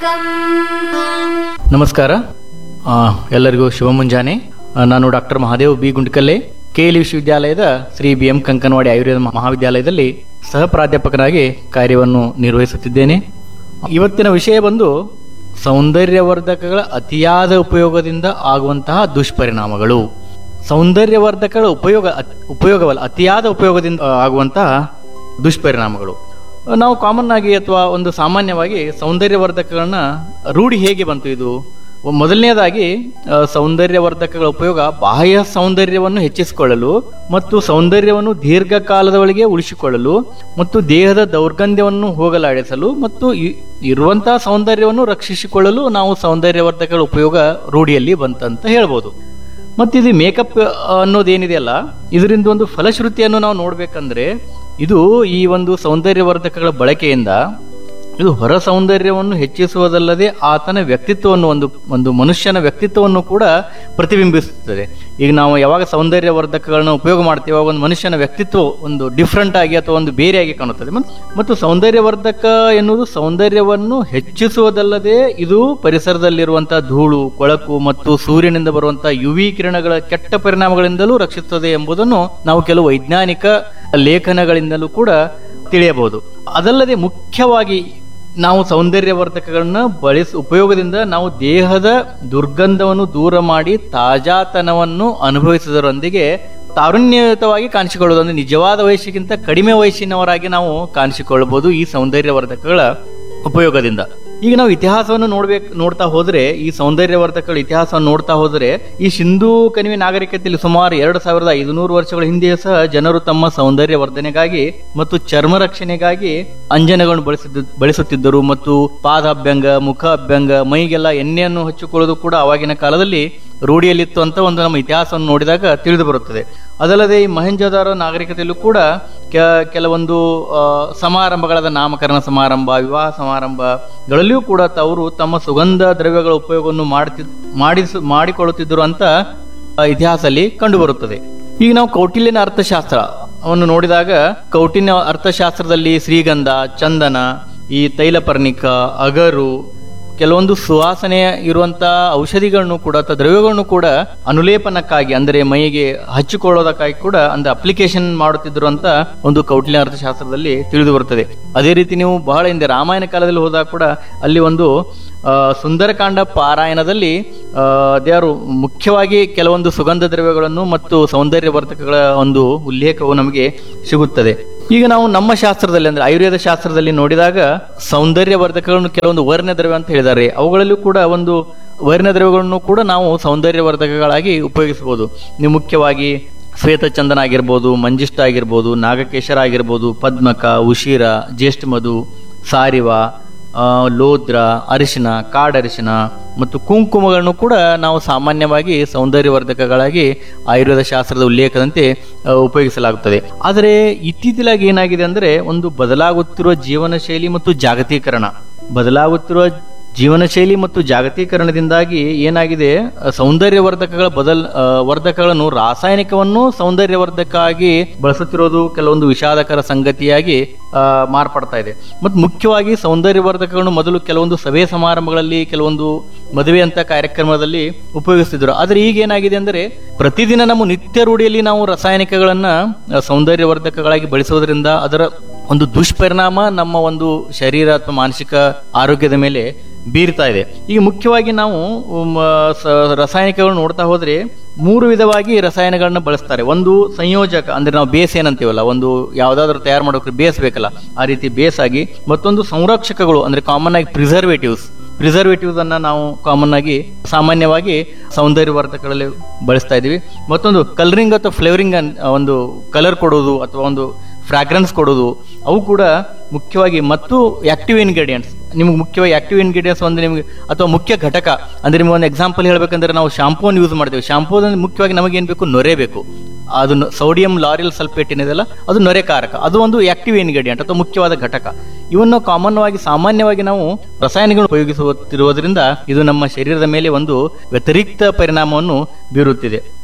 ನಮಸ್ಕಾರ ಆ, ಎಲ್ಲರಿಗೂ ಶುಭ ಮುಂಜಾನೆ ಆ, ನಾನು doctor Mahadev B Gundkalle KL ವಿಶ್ವವಿದ್ಯಾಲಯದ ಶ್ರೀ ಬಿ ಎಂ ಕಂಕನವಾಡಿ ಆಯುರ್ವೇದ ಮಹಾವಿದ್ಯಾಲಯದಲ್ಲಿ ಸಹ ಪ್ರಾಧ್ಯಾಪಕನಾಗಿ ಕಾರ್ಯವನ್ನು ನಿರ್ವಹಿಸುತ್ತಿದ್ದೇನೆ ಇವತ್ತಿನ ವಿಷಯ ಬಂದು ಸೌಂದರ್ಯವರ್ಧಕಗಳ ಅತಿಯಾದ ಉಪಯೋಗದಿಂದ ಆಗುವಂತಹ ದುಷ್ಪರಿಣಾಮಗಳು ಸೌಂದರ್ಯವರ್ಧಕಗಳ ಉಪಯೋಗ ಅತ್- ಉಪಯೋಗವಲ್ಲ ಅತಿಯಾದ ಉಪಯೋಗದಿಂದ ಆ, ಆಗುವಂತಹ ದುಷ್ಪರಿಣಾಮಗಳು ನಾವು ಕಾಮನ್ ಆಗಿ ಅಥವಾ ಒಂದು ಸಾಮಾನ್ಯವಾಗಿ ಸೌಂದರ್ಯವರ್ಧಕಗಳನ್ನ ರೂಢಿ ಹೇಗೆ ಬಂತು ಇದು ಮೊದಲನೇದಾಗಿ ಆ, ಸೌಂದರ್ಯವರ್ಧಕಗಳ ಉಪಯೋಗ ಬಾಹ್ಯ ಸೌಂದರ್ಯವನ್ನು ಹೆಚ್ಚಿಸಿಕೊಳ್ಳಲು ಮತ್ತು ಸೌಂದರ್ಯವನ್ನು ದೀರ್ಘಕಾಲದವರೆಗೆ ಉಳಿಸಿಕೊಳ್ಳಲು ಮತ್ತು ದೇಹದ ದೌರ್ಗಂಧ್ಯವನ್ನು ಹೋಗಲಾಡಿಸಲು ಮತ್ತು ಇ- ಇರುವಂತಹ ಸೌಂದರ್ಯವನ್ನು ರಕ್ಷಿಸಿಕೊಳ್ಳಲು ನಾವು ಸೌಂದರ್ಯವರ್ಧಕಗಳ ಉಪಯೋಗ ರೂಢಿಯಲ್ಲಿ ಬಂತಂತ ಹೇಳ್ಬೋದು ಮತ್ತು ಇದು ಮೇಕಪ್ ಅನ್ನೋದೇನಿದೆಯಲ್ಲ ಇದರಿಂದ ಒಂದು ಫಲಶ್ರುತಿಯನ್ನು ನಾವು ನೋಡ್ಬೇಕಂದ್ರೆ ಇದು ಈ ಒಂದು ಸೌಂದರ್ಯವರ್ಧಕಗಳ ಬಳಕೆಯಿಂದ ಇದು ಹೊರ ಸೌಂದರ್ಯವನ್ನು ಹೆಚ್ಚಿಸುವುದಲ್ಲದೆ ಆತನ ವ್ಯಕ್ತಿತ್ವವನ್ನು ಒಂದು ಒಂದು ಮನುಷ್ಯನ ವ್ಯಕ್ತಿತ್ವವನ್ನು ಕೂಡ ಪ್ರತಿಬಿಂಬಿಸುತ್ತದೆ ಈಗ ನಾವು ಯಾವಾಗ ಸೌಂದರ್ಯವರ್ಧಕಗಳನ್ನ ಉಪಯೋಗ ಮಾಡ್ತೀವಿ ಅವಾಗ ಒಂದು ಮನುಷ್ಯನ ವ್ಯಕ್ತಿತ್ವ ಒಂದು ಡಿಫ್ರೆಂಟ್ ಆಗಿ ಅಥವಾ ಒಂದು ಬೇರೆಯಾಗಿ ಕಾಣುತ್ತದೆ ಮತ್- ಮತ್ತು ಸೌಂದರ್ಯವರ್ಧಕ ಎನ್ನುವುದು ಸೌಂದರ್ಯವನ್ನು ಹೆಚ್ಚಿಸುವುದಲ್ಲದೆ ಇದು ಪರಿಸರದಲ್ಲಿರುವಂತಹ ಧೂಳು ಕೊಳಕು ಮತ್ತು ಸೂರ್ಯನಿಂದ ಬರುವಂತಹ ಯುವಿ ಕಿರಣಗಳ ಕೆಟ್ಟ ಪರಿಣಾಮಗಳಿಂದಲೂ ರಕ್ಷಿಸುತ್ತದೆ ಎಂಬುದನ್ನು ನಾವು ಕೆಲವು ವೈಜ್ಞಾನಿಕ ಲೇಖನಗಳಿಂದಲೂ ಕೂಡ ತಿಳಿಯಬಹುದು ಅದಲ್ಲದೆ ಮುಖ್ಯವಾಗಿ ನಾವು ಸೌಂದರ್ಯವರ್ಧಕಗಳನ್ನ ಬಳಸಿ ಉಪಯೋಗದಿಂದ ನಾವು ದೇಹದ ದುರ್ಗಂಧವನ್ನು ದೂರ ಮಾಡಿ ತಾಜಾತನವನ್ನು ಅನುಭವಿಸುವುದರೊಂದಿಗೆ ತಾರುಣ್ಯಯುತವಾಗಿ ಕಾಣಿಸಿಕೊಳ್ಳುವುದು ಅಂದ್ರೆ ನಿಜವಾದ ವಯಸ್ಸಿಗಿಂತ ಕಡಿಮೆ ವಯಸ್ಸಿನವರಾಗಿ ನಾವು ಕಾಣಿಸಿಕೊಳ್ಳಬಹುದು ಈ ಸೌಂದರ್ಯವರ್ಧಕಗಳ ಉಪಯೋಗದಿಂದ ಈಗ ನಾವು ಇತಿಹಾಸವನ್ನು ನೋಡ್ಬೇಕು ನೋಡ್ತಾ ಹೋದ್ರೆ ಈ ಸೌಂದರ್ಯವರ್ಧಕಗಳ ಇತಿಹಾಸವನ್ನು ನೋಡ್ತಾ ಹೋದ್ರೆ ಈ ಸಿಂಧೂ ಕಣಿವೆ ನಾಗರಿಕತೆಯಲ್ಲಿ ಸುಮಾರು ಎರಡು ಸಾವಿರದ ಐದುನೂರು ವರ್ಷಗಳ ಹಿಂದೆಯೂ ಸಹ ಜನರು ತಮ್ಮ ಸೌಂದರ್ಯ ವರ್ಧನೆಗಾಗಿ ಮತ್ತು ಚರ್ಮ ರಕ್ಷಣೆಗಾಗಿ ಅಂಜನಗಳನ್ನು ಬಳಸಿದ್ದು ಬಳಸುತ್ತಿದ್ದರು ಮತ್ತು ಪಾದ ಅಭ್ಯಂಗ ಮುಖ ಅಭ್ಯಂಗ ಮೈಗೆಲ್ಲ ಎಣ್ಣೆಯನ್ನು ಹಚ್ಚಿಕೊಳ್ಳೋದು ಕೂಡ ಆವಾಗಿನ ಕಾಲದಲ್ಲಿ ರೂಢಿಯಲ್ಲಿತ್ತು ಅಂತ ಒಂದು ನಮ್ಮ ಇತಿಹಾಸವನ್ನು ನೋಡಿದಾಗ ತಿಳಿದು ಬರುತ್ತದೆ ಅದಲ್ಲದೆ ಈ ಮಹೆಂಜೋದಾರೋ ನಾಗರಿಕತೆಯಲ್ಲೂ ಕೂಡ ಕೆ- ಕೆಲವೊಂದು ಆ, ಸಮಾರಂಭಗಳಾದ ನಾಮಕರಣ ಸಮಾರಂಭ ವಿವಾಹ ಸಮಾರಂಭಗಳಲ್ಲಿಯೂ ಕೂಡ ಅವರು ತಮ್ಮ ಸುಗಂಧ ದ್ರವ್ಯಗಳ ಉಪಯೋಗವನ್ನು ಮಾಡ್ತಿ ಮಾಡಿಸ ಮಾಡಿಕೊಳ್ಳುತ್ತಿದ್ದರು ಅಂತ ಆ, ಇತಿಹಾಸದಲ್ಲಿ ಕಂಡುಬರುತ್ತದೆ ಈಗ ನಾವು ಕೌಟಿಲ್ಯನ ಅರ್ಥಶಾಸ್ತ್ರ ಅವನ್ನು ನೋಡಿದಾಗ ಕೌಟಿಲ್ಯ ಅರ್ಥಶಾಸ್ತ್ರದಲ್ಲಿ ಶ್ರೀಗಂಧ ಚಂದನ ಈ ತೈಲಪರ್ಣಿಕ ಅಗರು ಕೆಲವೊಂದು ಸುವಾಸನೆ ಇರುವಂತಹ ಔಷಧಿಗಳನ್ನು ಕೂಡ ಅಥವಾ ದ್ರವ್ಯಗಳನ್ನು ಕೂಡ ಅನುಲೇಪನಕ್ಕಾಗಿ ಅಂದರೆ ಮೈಗೆ ಹಚ್ಚಿಕೊಳ್ಳೋದಕ್ಕಾಗಿ ಕೂಡ ಅಂದ್ರೆ ಅಪ್ಲಿಕೇಶನ್ ಮಾಡುತ್ತಿದ್ರು ಅಂತ ಒಂದು ಕೌಟಿಲ್ಯ ಅರ್ಥಶಾಸ್ತ್ರದಲ್ಲಿ ತಿಳಿದು ಬರುತ್ತದೆ ಅದೇ ರೀತಿ ನೀವು ಬಹಳ ಹಿಂದೆ ರಾಮಾಯಣ ಕಾಲದಲ್ಲಿ ಹೋದಾಗ ಕೂಡ ಅಲ್ಲಿ ಒಂದು ಆ, ಸುಂದರಕಾಂಡ ಪಾರಾಯಣದಲ್ಲಿ ಆ, ಅದ್ಯಾರು ಮುಖ್ಯವಾಗಿ ಕೆಲವೊಂದು ಸುಗಂಧ ದ್ರವ್ಯಗಳನ್ನು ಮತ್ತು ಸೌಂದರ್ಯವರ್ಧಕಗಳ ಒಂದು ಉಲ್ಲೇಖವು ನಮಗೆ ಸಿಗುತ್ತದೆ ಈಗ ನಾವು ನಮ್ಮ ಶಾಸ್ತ್ರದಲ್ಲಿ ಅಂದ್ರೆ ಆಯುರ್ವೇದ ಶಾಸ್ತ್ರದಲ್ಲಿ ನೋಡಿದಾಗ ಸೌಂದರ್ಯವರ್ಧಕಗಳನ್ನು ಕೆಲವೊಂದು ವರ್ಣ ದ್ರವ್ಯ ಅಂತ ಹೇಳಿದ್ದಾರೆ ಅವುಗಳಲ್ಲೂ ಕೂಡ ಒಂದು ವರ್ಣ ದ್ರವ್ಯಗಳನ್ನು ಕೂಡ ನಾವು ಸೌಂದರ್ಯವರ್ಧಕಗಳಾಗಿ ಉಪಯೋಗಿಸಬಹುದು ನೀವು ಮುಖ್ಯವಾಗಿ ಶ್ವೇತಚಂದನ ಆಗಿರ್ಬೋದು ಮಂಜಿಷ್ಠ ಆಗಿರ್ಬೋದು ನಾಗಕೇಶರ ಆಗಿರ್ಬೋದು ಪದ್ಮಕ ಉಶಿರ ಜ್ಯೇಷ್ಠ ಮಧು ಸಾರಿವ ಆ, ಲೋದ್ರ ಅರಿಶಿನ ಕಾಡರಿಶಿನ ಮತ್ತು ಕುಂಕುಮಗಳನ್ನು ಕೂಡ ನಾವು ಸಾಮಾನ್ಯವಾಗಿ ಸೌಂದರ್ಯವರ್ಧಕಗಳಾಗಿ ಆಯುರ್ವೇದ ಶಾಸ್ತ್ರದ ಉಲ್ಲೇಖದಂತೆ ಆ, ಉಪಯೋಗಿಸಲಾಗುತ್ತದೆ ಆದರೆ ಇತ್ತೀಚಲಾಗಿ ಏನಾಗಿದೆ ಅಂದರೆ ಒಂದು ಬದಲಾಗುತ್ತಿರುವ ಜೀವನ ಶೈಲಿ ಮತ್ತು ಜಾಗತೀಕರಣ ಬದಲಾಗುತ್ತಿರುವ ಜೀವನ ಶೈಲಿ ಮತ್ತು ಜಾಗತೀಕರಣದಿಂದಾಗಿ ಏನಾಗಿದೆ ಆ, ಸೌಂದರ್ಯವರ್ಧಕಗಳ ಬದಲ್ ಆ, ವರ್ಧಕಗಳನ್ನು ರಾಸಾಯನಿಕವನ್ನು ಸೌಂದರ್ಯವರ್ಧಕ ಆಗಿ ಬಳಸುತ್ತಿರೋದು ಕೆಲವೊಂದು ವಿಷಾದಕರ ಸಂಗತಿಯಾಗಿ ಆ, ಮಾರ್ಪಡ್ತಾ ಇದೆ ಮತ್ತು ಮುಖ್ಯವಾಗಿ ಸೌಂದರ್ಯವರ್ಧಕಗಳನ್ನು ಮೊದಲು ಕೆಲವೊಂದು ಸಭೆ ಸಮಾರಂಭಗಳಲ್ಲಿ ಕೆಲವೊಂದು ಮದುವೆ ಅಂತ ಕಾರ್ಯಕ್ರಮದಲ್ಲಿ ಉಪಯೋಗಿಸ್ತಿದ್ರು ಆದರೆ ಈಗ ಏನಾಗಿದೆ ಅಂದರೆ ಪ್ರತಿದಿನ ನಮ್ಮ ನಿತ್ಯ ರೂಢಿಯಲ್ಲಿ ನಾವು ರಾಸಾಯನಿಕಗಳನ್ನ ಆ, ಸೌಂದರ್ಯವರ್ಧಕಗಳಾಗಿ ಬಳಸುವುದರಿಂದ ಅದರ ಒಂದು ದುಷ್ಪರಿಣಾಮ ನಮ್ಮ ಒಂದು ಶರೀರ ಅಥವಾ ಮಾನಸಿಕ ಆರೋಗ್ಯದ ಮೇಲೆ ಬೀರ್ತಾ ಇದೆ ಈಗ ಮುಖ್ಯವಾಗಿ ನಾವು ಉಮ್, ಸ- ರಾಸಾಯನಿಕಗಳು ನೋಡ್ತಾ ಹೋದ್ರೆ ಮೂರು ವಿಧವಾಗಿ ರಸಾಯನಗಳನ್ನ ಬಳಸ್ತಾರೆ ಒಂದು ಸಂಯೋಜಕ ಅಂದ್ರೆ ನಾವು ಬೇಸ್ ಏನಂತೀವಲ್ಲ ಒಂದು ಯಾವ್ದಾದ್ರು ತಯಾರು ಮಾಡೋಕೆ ಬೇಸ್ ಬೇಕಲ್ಲ ಆ ರೀತಿ ಬೇಸ್ ಆಗಿ ಮತ್ತೊಂದು ಸಂರಕ್ಷಕಗಳು ಅಂದ್ರೆ ಕಾಮನ್ ಆಗಿ ಪ್ರಿಸರ್ವೇಟಿವ್ಸ್ ಪ್ರಿಸರ್ವೇಟಿವ್ಸ್ ಅನ್ನ ನಾವು ಕಾಮನ್ ಆಗಿ ಸಾಮಾನ್ಯವಾಗಿ ಸೌಂದರ್ಯವರ್ಧಕಗಳಲ್ಲಿ ಬಳಸ್ತಾ ಇದೀವಿ ಮತ್ತೊಂದು ಕಲರಿಂಗ್ ಅಥವಾ ಫ್ಲೇವರಿಂಗ್ ಒಂದು ಕಲರ್ ಕೊಡೋದು ಅಥವಾ ಒಂದು ಫ್ರಾಗ್ರೆನ್ಸ್ ಕೊಡೋದು ಅವು ಕೂಡ ಮುಖ್ಯವಾಗಿ ಮತ್ತು ಆಕ್ಟಿವ್ ಇಂಗ್ರೀಡಿಯೆಂಟ್ಸ್ ನಿಮ್ಗೆ ಮುಖ್ಯವಾಗಿ ಆಕ್ಟಿವ್ ಇಂಗ್ರೀಡಿಯೆಂಟ್ಸ್ ಒಂದು ನಿಮಗೆ ಅಥವಾ ಮುಖ್ಯ ಘಟಕ ಅಂದ್ರೆ ನಿಮ್ಗೆ ಒಂದು ಎಕ್ಸಾಂಪಲ್ ಹೇಳ್ಬೇಕಂದ್ರೆ ನಾವು ಶಾಂಪೂನ್ ಯೂಸ್ ಮಾಡ್ತೀವಿ ಶಾಂಪೂದಲ್ಲಿ ಮುಖ್ಯವಾಗಿ ನಮಗೆ ಏನ್ ಬೇಕು ನೊರೆ ಬೇಕು ಅದು ಸೋಡಿಯಂ ಲಾರಿಯಲ್ ಸಲ್ಫೇಟ್ ಏನಿದೆಲ್ಲ ಅದು ನೊರೆಕಾರಕ ಅದು ಒಂದು ಆಕ್ಟಿವ್ ಇಂಗ್ರೀಡಿಯೆಂಟ್ ಅಥವಾ ಮುಖ್ಯವಾದ ಘಟಕ ಇವನ್ನು ಕಾಮನ್ ಆಗಿ ಸಾಮಾನ್ಯವಾಗಿ ನಾವು ರಸಾಯನಗಳು ಉಪಯೋಗಿಸುತ್ತಿರುವುದರಿಂದ ಇದು ನಮ್ಮ ಶರೀರದ ಮೇಲೆ ಒಂದು ವ್ಯತಿರಿಕ್ತ ಪರಿಣಾಮವನ್ನು ಬೀರುತ್ತಿದೆ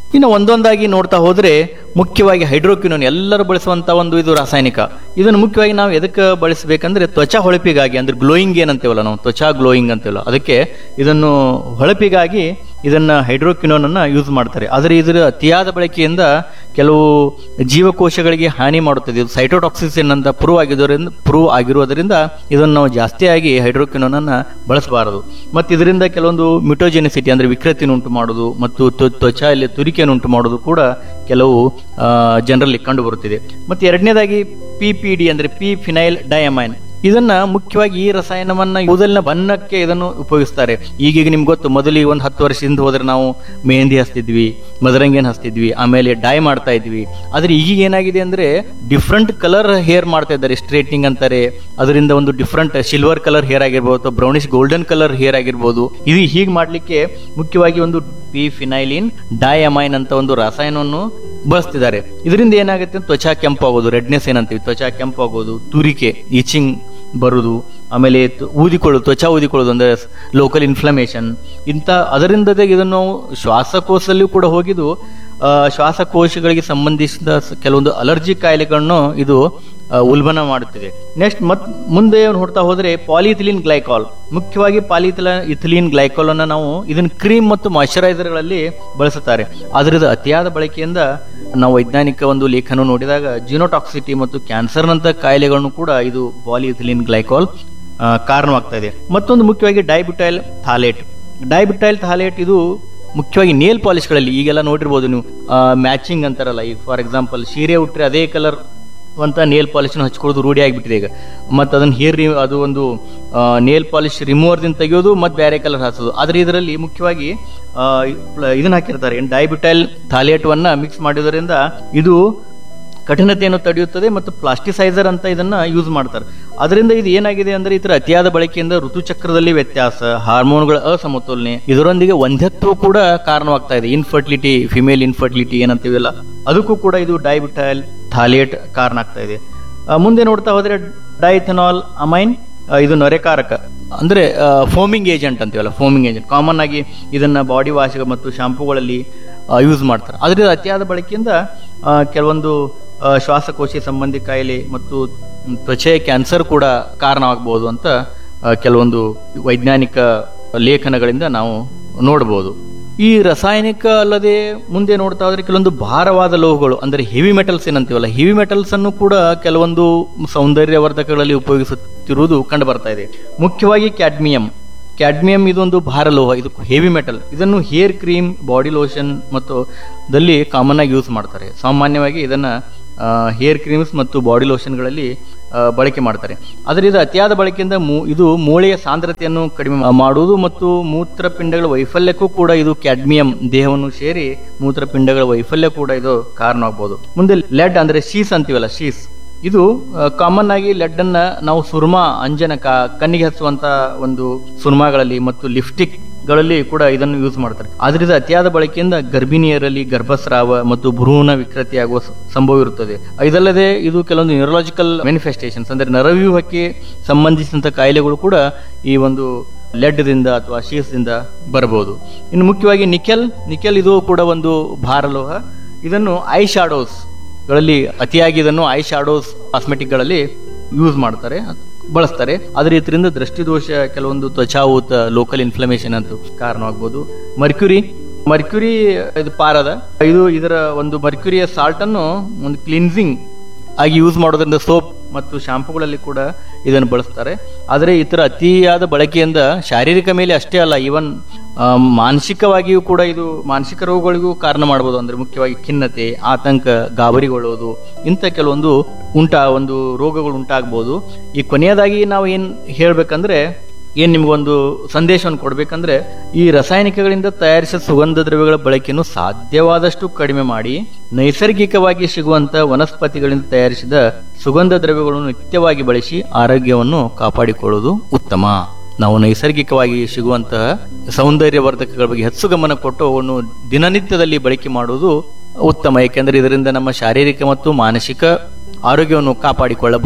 ಇನ್ನು ಒಂದೊಂದಾಗಿ ನೋಡ್ತಾ ಹೋದ್ರೆ ಮುಖ್ಯವಾಗಿ ಹೈಡ್ರೋಕ್ವಿನೋನ್ ಎಲ್ಲರೂ ಬಳಸುವಂತ ಒಂದು ಇದು ರಾಸಾಯನಿಕ ಇದನ್ನು ಮುಖ್ಯವಾಗಿ ನಾವು ಎದಕ್ಕೆ ಬಳಸಬೇಕಂದ್ರೆ ತ್ವಚಾ ಹೊಳಪಿಗಾಗಿ ಅಂದ್ರೆ ಗ್ಲೋಯಿಂಗ್ ಏನಂತೇವಲ್ಲ ನಾವು ತ್ವಚಾ ಗ್ಲೋಯಿಂಗ್ ಅಂತೇವಲ್ಲ ಅದಕ್ಕೆ ಇದನ್ನು ಹೊಳಪಿಗಾಗಿ ಇದನ್ನ ಹೈಡ್ರೋಕ್ವಿನೋನ್ ಅನ್ನ ಯೂಸ್ ಮಾಡ್ತಾರೆ ಆದರೆ ಇದರ ಅತಿಯಾದ ಬಳಕೆಯಿಂದ ಕೆಲವು ಜೀವಕೋಶಗಳಿಗೆ ಹಾನಿ ಮಾಡುತ್ತದೆ ಇದು ಸೈಟೋಟಾಕ್ಸಿಸಿನ್ ಅಂತ ಪ್ರೂವ್ ಆಗಿರೋದ್ರಿಂದ ಪ್ರೂವ್ ಆಗಿರುವುದರಿಂದ ಇದನ್ನು ನಾವು ಜಾಸ್ತಿಯಾಗಿ ಹೈಡ್ರೋಕ್ವಿನೋನ್ ಅನ್ನ ಬಳಸಬಾರದು ಮತ್ತು ಇದರಿಂದ ಕೆಲವೊಂದು ಮಿಟೋಜೆನಿಸಿಟಿ ಅಂದ್ರೆ ವಿಕೃತಿಯನ್ನು ಉಂಟು ಮಾಡುವುದು ಮತ್ತು ತ್ವ- ತ್ವಚೆಯಲ್ಲಿ ತುರಿಕೆಯನ್ನು ಉಂಟು ಮಾಡುವುದು ಕೂಡ ಕೆಲವು ಜನರಲ್ಲಿ ಕಂಡು ಬರುತ್ತಿದೆ ಮತ್ತು ಎರಡನೇದಾಗಿ ಪಿ ಪಿ ಡಿ ಅಂದ್ರೆ ಪಿ ಫಿನೈಲ್ ಡಯಮೈನ್ ಇದನ್ನ ಮುಖ್ಯವಾಗಿ ಈ ರಸಾಯನವನ್ನ ಕೂದಲಿನ ಬಣ್ಣಕ್ಕೆ ಇದನ್ನು ಉಪಯೋಗಿಸ್ತಾರೆ ಈಗೀಗ ನಿಮ್ಗೆ ಗೊತ್ತು ಮೊದಲಿಗೆ ಒಂದು ಹತ್ತು ವರ್ಷದಿಂದ ಹೋದ್ರೆ ನಾವು ಮೆಹಂದಿ ಹಚ್ತಿದ್ವಿ ಮದರಂಗಿನ ಹಚ್ತಿದ್ವಿ ಆಮೇಲೆ ಡೈ ಮಾಡ್ತಾ ಇದ್ವಿ ಆದ್ರೆ ಈಗ ಏನಾಗಿದೆ ಅಂದ್ರೆ ಡಿಫ್ರೆಂಟ್ ಕಲರ್ ಹೇರ್ ಮಾಡ್ತಾ ಇದ್ದಾರೆ ಸ್ಟ್ರೇಟ್ನಿಂಗ್ ಅಂತಾರೆ ಅದರಿಂದ ಒಂದು ಡಿಫ್ರೆಂಟ್ ಸಿಲ್ವರ್ ಕಲರ್ ಹೇರ್ ಆಗಿರ್ಬೋದು ಬ್ರೌನಿಶ್ ಗೋಲ್ಡನ್ ಕಲರ್ ಹೇರ್ ಆಗಿರ್ಬೋದು ಇದು ಹೀಗೆ ಮಾಡ್ಲಿಕ್ಕೆ ಮುಖ್ಯವಾಗಿ ಒಂದು ಪಿ ಫಿನೈಲಿನ್ ಡೈಅಮೈನ್ ಅಂತ ಒಂದು ರಸಾಯನವನ್ನು ಬಳಸ್ತಿದ್ದಾರೆ ಇದರಿಂದ ಏನಾಗುತ್ತೆ ತ್ವಚಾ ಕೆಂಪಾಗೋದು ರೆಡ್ನೆಸ್ ಏನಂತೀವಿ ತ್ವಚಾ ಕೆಂಪಾಗೋದು ತುರಿಕೆ ಇಚಿಂಗ್ ಬರುದು ಆಮೇಲೆ ತ- ಊದಿಕೊಳ್ಳೋದು ತ್ವಚಾ ಊದಿಕೊಳ್ಳೋದು ಅಂದ್ರೆ ಲೋಕಲ್ ಇನ್ಫ್ಲಮೇಷನ್ ಇಂಥ ಅದರಿಂದದೇ ಇದನ್ನು ಶ್ವಾಸಕೋಶದಲ್ಲಿಯೂ ಕೂಡ ಹೋಗಿದ್ದು ಆ, ಶ್ವಾಸಕೋಶಗಳಿಗೆ ಸಂಬಂಧಿಸಿದ ಸ- ಕೆಲವೊಂದು ಅಲರ್ಜಿ ಕಾಯಿಲೆಗಳನ್ನು ಇದು ಆ, ಉಲ್ಬಣ ಮಾಡುತ್ತಿದೆ ನೆಕ್ಸ್ಟ್ ಮತ್ ಮುಂದೆ ನೋಡ್ತಾ ಹೋದ್ರೆ ಪಾಲಿಥಿಲಿನ್ ಗ್ಲೈಕಾಲ್ ಮುಖ್ಯವಾಗಿ ಪಾಲಿಥಿಲ ಇಥಿಲಿನ್ ಗ್ಲೈಕಾಲ್ ಅನ್ನ ನಾವು ಇದನ್ನ ಕ್ರೀಮ್ ಮತ್ತು ಮಾಯಿಶ್ಚರೈಸರ್ ಗಳಲ್ಲಿ ಬಳಸುತ್ತಾರೆ ಅದರದ ಅತಿಯಾದ ಬಳಕೆಯಿಂದ ನಾವು ವೈಜ್ಞಾನಿಕ ಒಂದು ಲೇಖನ ನೋಡಿದಾಗ ಜಿನೋಟಾಕ್ಸಿಟಿ ಮತ್ತು ಕ್ಯಾನ್ಸರ್ನಂತ ಕಾಯಿಲೆಗಳನ್ನು ಕೂಡ ಇದು ಪಾಲಿಥಿಲಿನ್ ಗ್ಲೈಕಾಲ್ ಆ, ಕಾರಣವಾಗ್ತಾ ಇದೆ ಮತ್ತೊಂದು ಮುಖ್ಯವಾಗಿ ಡೈಬಿಟೈಲ್ ಥಾಲೇಟ್ ಡೈಬಿಟೈಲ್ ಥಾಲೇಟ್ ಇದು ಮುಖ್ಯವಾಗಿ ನೇಲ್ ಪಾಲಿಶ್ಗಳಲ್ಲಿ ಈಗೆಲ್ಲ ನೋಡಿರ್ಬೋದು ನೀವು ಮ್ಯಾಚಿಂಗ್ ಅಂತಾರಲ್ಲ ಈಗ ಫಾರ್ ಎಕ್ಸಾಂಪಲ್ ಸೀರೆ ಉಟ್ರೆ ಅದೇ ಕಲರ್ ಅಂತ ನೇಲ್ ಪಾಲಿಶ್ನ ಹಚ್ಕೊಳ್ಳೋದು ರೂಢಿ ಆಗಿಬಿಟ್ಟಿದೆ ಈಗ ಮತ್ತು ಅದನ್ನು ಹೇರ್ ರಿ ಅದು ಒಂದು ನೇಲ್ ಪಾಲಿಶ್ ರಿಮೂವರ್ದಿಂದ ತೆಗೆಯೋದು ಮತ್ತು ಬೇರೆ ಕಲರ್ ಹಾಕೋದು ಆದರೆ ಇದರಲ್ಲಿ ಮುಖ್ಯವಾಗಿ ಆ, ಪ್ಲ- ಇದನ್ನ ಹಾಕಿರ್ತಾರೆ ಏನು ಡೈಬಿಟೈಲ್ ಥಾಲೇಟ್ವನ್ನ ಮಿಕ್ಸ್ ಮಾಡಿರೋದ್ರಿಂದ ಇದು ಕಠಿಣತೆಯನ್ನು ತಡೆಯುತ್ತದೆ ಮತ್ತು ಪ್ಲಾಸ್ಟಿಸೈಸರ್ ಅಂತ ಇದನ್ನ ಯೂಸ್ ಮಾಡ್ತಾರೆ ಅದರಿಂದ ಇದು ಏನಾಗಿದೆ ಅಂದ್ರೆ ಇತರ ಅತಿಯಾದ ಬಳಕೆಯಿಂದ ಋತುಚಕ್ರದಲ್ಲಿ ವ್ಯತ್ಯಾಸ ಹಾರ್ಮೋನ್ಗಳ ಅಸಮತೋಲನೆ ಇದರೊಂದಿಗೆ ಒಂದ್ಯತ್ವ ಕೂಡ ಕಾರಣವಾಗ್ತಾ ಇದೆ ಇನ್ಫರ್ಟಿಲಿಟಿ ಫಿಮೇಲ್ ಇನ್ಫರ್ಟಿಲಿಟಿ ಏನಂತೀವಲ್ಲ ಅದಕ್ಕೂ ಕೂಡ ಇದು ಡೈಬಿಟೈಲ್ ಥಾಲೇಟ್ ಕಾರಣ ಆಗ್ತಾ ಇದೆ ಆ, ಮುಂದೆ ನೋಡ್ತಾ ಹೋದ್ರೆ ಡೈಥೆನಾಲ್ ಅಮೈನ್ ಆ, ಇದು ನೊರೆಕಾರಕ ಅಂದ್ರೆ ಫೋಮಿಂಗ್ ಏಜೆಂಟ್ ಅಂತೀವಲ್ಲ ಫೋಮಿಂಗ್ ಏಜೆಂಟ್ ಕಾಮನ್ ಆಗಿ ಇದನ್ನ ಬಾಡಿ ವಾಶ್ ಮತ್ತು ಶಾಂಪೂಗಳಲ್ಲಿ ಯೂಸ್ ಮಾಡ್ತಾರೆ ಅದರಿಂದ ಅತಿಯಾದ ಬಳಕೆಯಿಂದ ಆ, ಕೆಲವೊಂದು ಆ, ಶ್ವಾಸಕೋಶ ಸಂಬಂಧಿ ಕಾಯಿಲೆ ಮತ್ತು ತ್ವಚೆ ಕ್ಯಾನ್ಸರ್ ಕೂಡ ಕಾರಣವಾಗಬಹುದು ಅಂತ ಆ, ಕೆಲವೊಂದು ವೈಜ್ಞಾನಿಕ ಲೇಖನಗಳಿಂದ ನಾವು ನೋಡಬಹುದು ಈ ರಾಸಾಯನಿಕ ಅಲ್ಲದೆ ಮುಂದೆ ನೋಡ್ತಾ ಹೋದ್ರೆ ಕೆಲವೊಂದು ಭಾರವಾದ ಲೋಹಗಳು ಅಂದ್ರೆ ಹೆವಿ ಮೆಟಲ್ಸ್ ಏನಂತೀವಲ್ಲ ಹೆವಿ ಮೆಟಲ್ಸ್ ಅನ್ನು ಕೂಡ ಕೆಲವೊಂದು ಸೌಂದರ್ಯವರ್ಧಕಗಳಲ್ಲಿ ಉಪಯೋಗಿಸುತ್ತಿರುವುದು ಕಂಡು ಬರ್ತಾ ಇದೆ ಮುಖ್ಯವಾಗಿ ಕ್ಯಾಡ್ಮಿಯಂ ಕ್ಯಾಡ್ಮಿಯಂ ಇದೊಂದು ಭಾರ ಲೋಹ ಇದು ಹೆವಿ ಮೆಟಲ್ ಇದನ್ನು ಹೇರ್ ಕ್ರೀಮ್ ಬಾಡಿ ಲೋಷನ್ ಮತ್ತು ದಲ್ಲಿ ಕಾಮನ್ ಆಗಿ ಯೂಸ್ ಮಾಡ್ತಾರೆ ಸಾಮಾನ್ಯವಾಗಿ ಇದನ್ನ ಹೇರ್ ಕ್ರೀಮ್ಸ್ ಮತ್ತು ಬಾಡಿ ಲೋಷನ್ಗಳಲ್ಲಿ ಆ, ಬಳಕೆ ಮಾಡ್ತಾರೆ ಆದರೆ ಇದು ಅತಿಯಾದ ಬಳಕೆಯಿಂದ ಮೂ- ಇದು ಮೂಳೆಯ ಸಾಂದ್ರತೆಯನ್ನು ಕಡಿಮೆ ಮಾ- ಮಾಡುವುದು ಮತ್ತು ಮೂತ್ರಪಿಂಡಗಳ ವೈಫಲ್ಯಕ್ಕೂ ಕೂಡ ಇದು ಕ್ಯಾಡ್ಮಿಯಂ ದೇಹವನ್ನು ಸೇರಿ ಮೂತ್ರಪಿಂಡಗಳ ವೈಫಲ್ಯ ಕೂಡ ಇದು ಕಾರಣವಾಗಬಹುದು ಮುಂದೆ ಲೆಡ್ ಅಂದ್ರೆ ಶೀಸ್ ಅಂತೀವಲ್ಲ ಶೀಸ್ ಇದು ಕಾಮನ್ ಆಗಿ ಲೆಡ್ ಅನ್ನ ನಾವು ಸುರ್ಮಾ ಅಂಜನಕ ಕಣ್ಣಿಗೆ ಹಚ್ಚುವಂತ ಒಂದು ಸುರ್ಮಾಗಳಲ್ಲಿ ಮತ್ತು ಲಿಪ್ಸ್ಟಿಕ್ ಗಳಲ್ಲಿ ಕೂಡ ಇದನ್ನು ಯೂಸ್ ಮಾಡ್ತಾರೆ ಆದ್ರಿಂದ ಅತಿಯಾದ ಬಳಕೆಯಿಂದ ಗರ್ಭಿಣಿಯರಲ್ಲಿ ಗರ್ಭಸ್ರಾವ ಮತ್ತು ಭ್ರೂಣ ವಿಕೃತಿಯಾಗುವ ಸ- ಸಂಭವ ಇರುತ್ತದೆ ಇದಲ್ಲದೆ ಇದು ಕೆಲವೊಂದು ನ್ಯೂರಲಾಜಿಕಲ್ ಮ್ಯಾನಿಫೆಸ್ಟೇಷನ್ಸ್ ಅಂದ್ರೆ ನರವ್ಯೂಹಕ್ಕೆ ಸಂಬಂಧಿಸಿದಂತ ಕಾಯಿಲೆಗಳು ಕೂಡ ಈ ಒಂದು ಲೆಡ್ದಿಂದ ಅಥವಾ ಶೀಸ್ದಿಂದ ಬರಬಹುದು ಇನ್ನು ಮುಖ್ಯವಾಗಿ ನಿಕೆಲ್ ನಿಕೆಲ್ ಇದು ಕೂಡ ಒಂದು ಭಾರಲೋಹ ಇದನ್ನು ಐ ಶಾಡೋಸ್ ಗಳಲ್ಲಿ ಅತಿಯಾಗಿ ಇದನ್ನು ಐ ಶಾಡೋಸ್ ಕಾಸ್ಮೆಟಿಕ್ ಗಳಲ್ಲಿ ಯೂಸ್ ಮಾಡ್ತಾರೆ ಬಳಸ್ತಾರೆ ಆದ್ರೆ ಇದರಿಂದ ದೃಷ್ಟಿದೋಷ ಕೆಲವೊಂದು ತ್ವಚಾವೂತ ಲೋಕಲ್ ಇನ್ಫ್ಲಮೇಷನ್ ಅಂತೂ ಕಾರಣವಾಗಬಹುದು ಮರ್ಕ್ಯುರಿ ಮರ್ಕ್ಯುರಿ ಇದು ಪಾರದ ಇದು ಇದರ ಒಂದು ಮರ್ಕ್ಯುರಿಯ ಸಾಲ್ಟ್ ಅನ್ನು ಒಂದು ಕ್ಲಿನ್ಸಿಂಗ್ ಆಗಿ ಯೂಸ್ ಮಾಡೋದ್ರಿಂದ ಸೋಪ್ ಮತ್ತು ಶಾಂಪೂಗಳಲ್ಲಿ ಕೂಡ ಇದನ್ನು ಬಳಸ್ತಾರೆ ಆದರೆ ಇತರ ಅತಿಯಾದ ಬಳಕೆಯಿಂದ ಶಾರೀರಿಕ ಮೇಲೆ ಅಷ್ಟೇ ಅಲ್ಲ ಈವನ್ ಮಾನಸಿಕವಾಗಿಯೂ ಕೂಡ ಇದು ಮಾನಸಿಕ ರೋಗಗಳಿಗೂ ಕಾರಣ ಮಾಡಬಹುದು ಅಂದ್ರೆ ಮುಖ್ಯವಾಗಿ ಖಿನ್ನತೆ ಆತಂಕ ಗಾಬರಿಗೊಳ್ಳುವುದು ಇಂಥ ಕೆಲವೊಂದು ಉಂಟಾ ಒಂದು ರೋಗಗಳು ಉಂಟಾಗಬಹುದು ಈ ಕೊನೆಯದಾಗಿ ನಾವು ಏನ್ ಹೇಳ್ಬೇಕಂದ್ರೆ ಏನ್ ನಿಮ್ಗೊಂದು ಸಂದೇಶವನ್ನು ಕೊಡ್ಬೇಕಂದ್ರೆ ಈ ರಾಸಾಯನಿಕಗಳಿಂದ ತಯಾರಿಸಿದ ಸುಗಂಧ ದ್ರವ್ಯಗಳ ಬಳಕೆಯನ್ನು ಸಾಧ್ಯವಾದಷ್ಟು ಕಡಿಮೆ ಮಾಡಿ ನೈಸರ್ಗಿಕವಾಗಿ ಸಿಗುವಂತ ವನಸ್ಪತಿಗಳಿಂದ ತಯಾರಿಸಿದ ಸುಗಂಧ ದ್ರವ್ಯಗಳನ್ನು ನಿತ್ಯವಾಗಿ ಬಳಸಿ ಆರೋಗ್ಯವನ್ನು ಕಾಪಾಡಿಕೊಳ್ಳುವುದು ಉತ್ತಮ ನಾವು ನೈಸರ್ಗಿಕವಾಗಿ ಸಿಗುವಂತಹ ಸೌಂದರ್ಯವರ್ಧಕಗಳ ಬಗ್ಗೆ ಹೆಚ್ಚು ಗಮನ ಕೊಟ್ಟು ಅವನ್ನು ದಿನನಿತ್ಯದಲ್ಲಿ ಬಳಕೆ ಮಾಡುವುದು ಉತ್ತಮ ಏಕೆಂದರೆ ಇದರಿಂದ ನಮ್ಮ ಶಾರೀರಿಕ ಮತ್ತು ಮಾನಸಿಕ ಆರೋಗ್ಯವನ್ನು ಕಾಪಾಡಿಕೊಳ್ಳಬಹುದು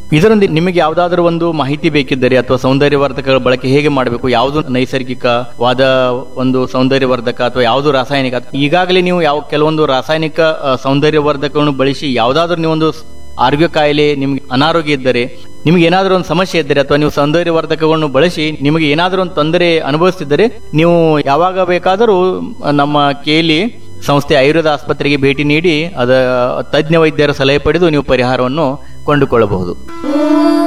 ಇದರೊಂದಿಗೆ ನಿಮಗೆ ಯಾವುದಾದ್ರೂ ಒಂದು ಮಾಹಿತಿ ಬೇಕಿದ್ದರೆ ಅಥವಾ ಸೌಂದರ್ಯವರ್ಧಕಗಳ ಬಳಕೆ ಹೇಗೆ ಮಾಡಬೇಕು ಯಾವುದು ನೈಸರ್ಗಿಕವಾದ ಒಂದು ಸೌಂದರ್ಯವರ್ಧಕ ಅಥವಾ ಯಾವುದು ರಾಸಾಯನಿಕ ಈಗಾಗಲೇ ನೀವು ಯಾವ ಕೆಲವೊಂದು ರಾಸಾಯನಿಕ ಆ, ಸೌಂದರ್ಯವರ್ಧಕಗಳನ್ನು ಬಳಸಿ ಯಾವುದಾದ್ರೂ ನೀವೊಂದು ಆರೋಗ್ಯ ಕಾಯಿಲೆ ನಿಮ್ಗೆ ಅನಾರೋಗ್ಯ ಇದ್ದರೆ ನಿಮ್ಗೆ ಏನಾದರೂ ಒಂದು ಸಮಸ್ಯೆ ಇದ್ದರೆ ಅಥವಾ ನೀವು ಸೌಂದರ್ಯವರ್ಧಕಗಳನ್ನು ಬಳಸಿ ನಿಮಗೆ ಏನಾದರೂ ಒಂದು ತೊಂದರೆ ಅನುಭವಿಸ್ತಿದ್ದರೆ ನೀವು ಯಾವಾಗ ಬೇಕಾದರೂ ನಮ್ಮ ಕೇಲಿ ಸಂಸ್ಥೆ ಆಯುರ್ವೇದ ಆಸ್ಪತ್ರೆಗೆ ಭೇಟಿ ನೀಡಿ ಅದ ತಜ್ಞ ವೈದ್ಯರ ಸಲಹೆ ಪಡೆದು ನೀವು ಪರಿಹಾರವನ್ನು ಕೊಂಡುಕೊಳ್ಳಬಹುದು